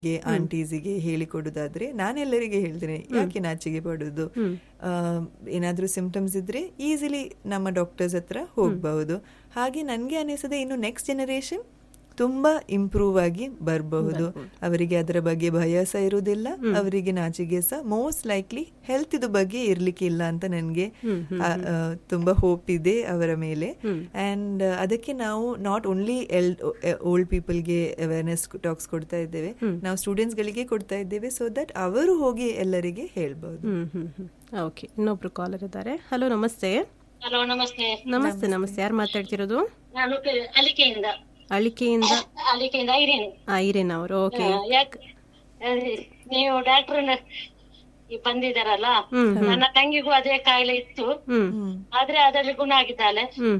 ಗೆ ಆಂಟೀಸಿಗೆ ಹೇಳಿಕೊಡುದಾದ್ರೆ ನಾನೆಲ್ಲರಿಗೆ ಹೇಳ್ತೇನೆ ಯಾಕೆ ನಾಚಿಕೆ ಪಡುದು ಆ, ಏನಾದ್ರೂ ಸಿಂಪ್ಟಮ್ಸ್ ಇದ್ರೆ ಈಸಿಲಿ ನಮ್ಮ ಡಾಕ್ಟರ್ಸ್ ಹತ್ರ ಹೋಗಬಹುದು ಹಾಗೆ ನನ್ಗೆ ಅನಿಸದೆ ಇನ್ನು ನೆಕ್ಸ್ಟ್ ಜನರೇಷನ್ ತುಂಬಾ ಇಂಪ್ರೂವ್ ಆಗಿ ಬರಬಹುದು ಅವರಿಗೆ ಅದರ ಬಗ್ಗೆ ಭಯ ಸಹ ಇರುವುದಿಲ್ಲ ಅವರಿಗೆ ನಾಚಿಕೆ ಸಹ ಮೋಸ್ಟ್ ಲೈಕ್ಲಿ ಹೆಲ್ತ್ ಇದು ಬಗ್ಗೆ ಇರ್ಲಿಕ್ಕೆ ಇಲ್ಲ ಅಂತ ನನಗೆ ತುಂಬಾ ಹೋಪ್ ಇದೆ ಅವರ ಮೇಲೆ ಅಂಡ್ ಅದಕ್ಕೆ ನಾವು ನಾಟ್ ಓನ್ಲಿ ಎಲ್ ಓಲ್ಡ್ ಪೀಪಲ್ಗೆ ಅವೇರ್ನೆಸ್ ಟಾಕ್ಸ್ ಕೊಡ್ತಾ ಇದ್ದೇವೆ ನಾವು ಸ್ಟೂಡೆಂಟ್ಸ್ ಗಳಿಗೆ ಕೊಡ್ತಾ ಇದ್ದೇವೆ ಸೊ ದಟ್ ಅವರು ಹೋಗಿ ಎಲ್ಲರಿಗೆ ಹೇಳ್ಬಹುದು ಹ್ಮ್ ಹ್ಮ್ ಹ್ಮ್ ಓಕೆ ಇನ್ನೊಬ್ರು ಕಾಲರ್ ಇದ್ದಾರೆ ಹಲೋ ನಮಸ್ತೆ ಹಲೋ ನಮಸ್ತೆ ನಮಸ್ತೆ ನಮಸ್ತೆ ಯಾರು ಮಾತಾಡ್ತಿರೋದು ನಾನು ಕೆ- ಅಲಿಕೆಯಿಂದ ಅಳಿಕೆಯಿಂದ ಅಲಿಕೆಯಿಂದ ಐರೇನು ಐರೇನ್ ಅವರು ಓಕೆ ಯಾಕೆ ನೀವು ಡಾಕ್ಟರ್ ಬಂದಿದ್ದಾರಲ್ಲ ನನ್ನ ತಂಗಿಗೂ ಅದೇ ಕಾಯಿಲೆ ಇತ್ತು ಹ್ಮ್ ಆದ್ರೆ ಅದರಲ್ಲಿ ಗುಣ ಆಗಿದ್ದಾಳೆ ಹ್ಮ್